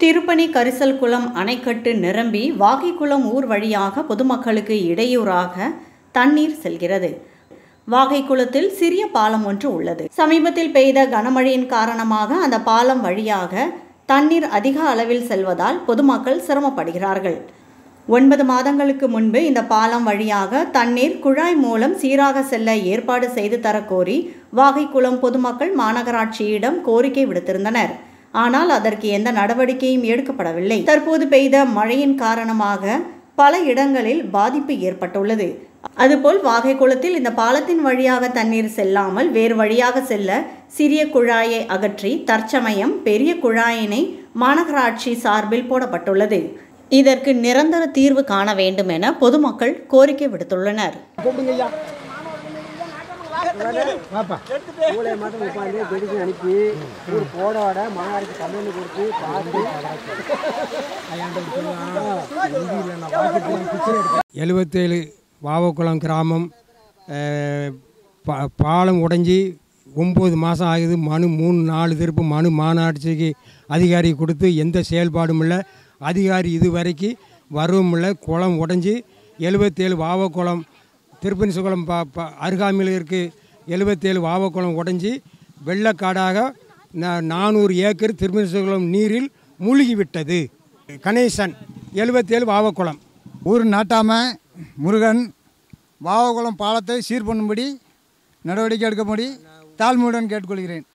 திருப்பணி கரிசல் குளம் அணைக்கட்டு நிரம்பி வாகைக்குளம் ஊர் வழியாக பொதுமக்களுக்கு இடையூறாக தண்ணீர் செல்கிறது வாகைக்குளத்தில் சிறிய பாலம் ஒன்று உள்ளது சமீபத்தில் பெய்த கனமழையின் காரணமாக அந்த பாலம் வழியாக தண்ணீர் அதிக அளவில் செல்வதால் பொதுமக்கள் சிரமப்படுகிறார்கள் ஒன்பது மாதங்களுக்கு முன்பு இந்த பாலம் வழியாக தண்ணீர் குழாய் மூலம் சீராக செல்ல ஏற்பாடு செய்து தரக்கோரி வாகைக்குளம் பொதுமக்கள் மாநகராட்சியிடம் கோரிக்கை விடுத்திருந்தனர் ஆனால் அதற்கு எந்த நடவடிக்கையும் எடுக்கப்படவில்லை தற்போது பெய்த மழையின் காரணமாக பல இடங்களில் பாதிப்பு ஏற்பட்டுள்ளது அதுபோல் வாகைக்குளத்தில் இந்த பாலத்தின் வழியாக தண்ணீர் செல்லாமல் வேறு வழியாக செல்ல சிறிய குழாயை அகற்றி தற்சமயம் பெரிய குழாயினை மாநகராட்சி சார்பில் போடப்பட்டுள்ளது இதற்கு நிரந்தர தீர்வு காண வேண்டும் என பொதுமக்கள் கோரிக்கை விடுத்துள்ளனர் கூப்பிடுங்க ஐயா பாப்பா மூளை மட்டும் உட்காந்து பெருசு அனுப்பி ஒரு போடோட மாநாடுக்கு கம்ப்ளைண்ட் கொடுத்து பார்த்து எழுபத்தேழு வாவக்குளம் கிராமம் அஹ், பா- பாலம் உடைஞ்சி ஒம்பது மாதம் ஆகுது மனு மூணு நாலு திருப்பு மனு மாநாட்சிக்கு அதிகாரி கொடுத்து எந்த செயல்பாடும் இல்லை அதிகாரி இது வரைக்கும் வரவும் இல்லை குளம் உடைஞ்சி எழுபத்தேழு வாவக்குளம் திருப்பதி சுகுளம் பா பா அருகாமையில் இருக்குது எழுபத்தேழு வாவக்குளம் உடைஞ்சி வெள்ளக்காடாக நா- நானூறு ஏக்கர் திருப்பதி சுகுளம் நீரில் மூழ்கி விட்டது கணேசன் எழுபத்தேழு வாவக்குளம் ஊர் நாட்டாம முருகன் வாவகுளம் பாலத்தை சீர் பண்ணும்படி நடவடிக்கை எடுக்கும்படி தாழ்மையுடன் கேட்டுக்கொள்கிறேன்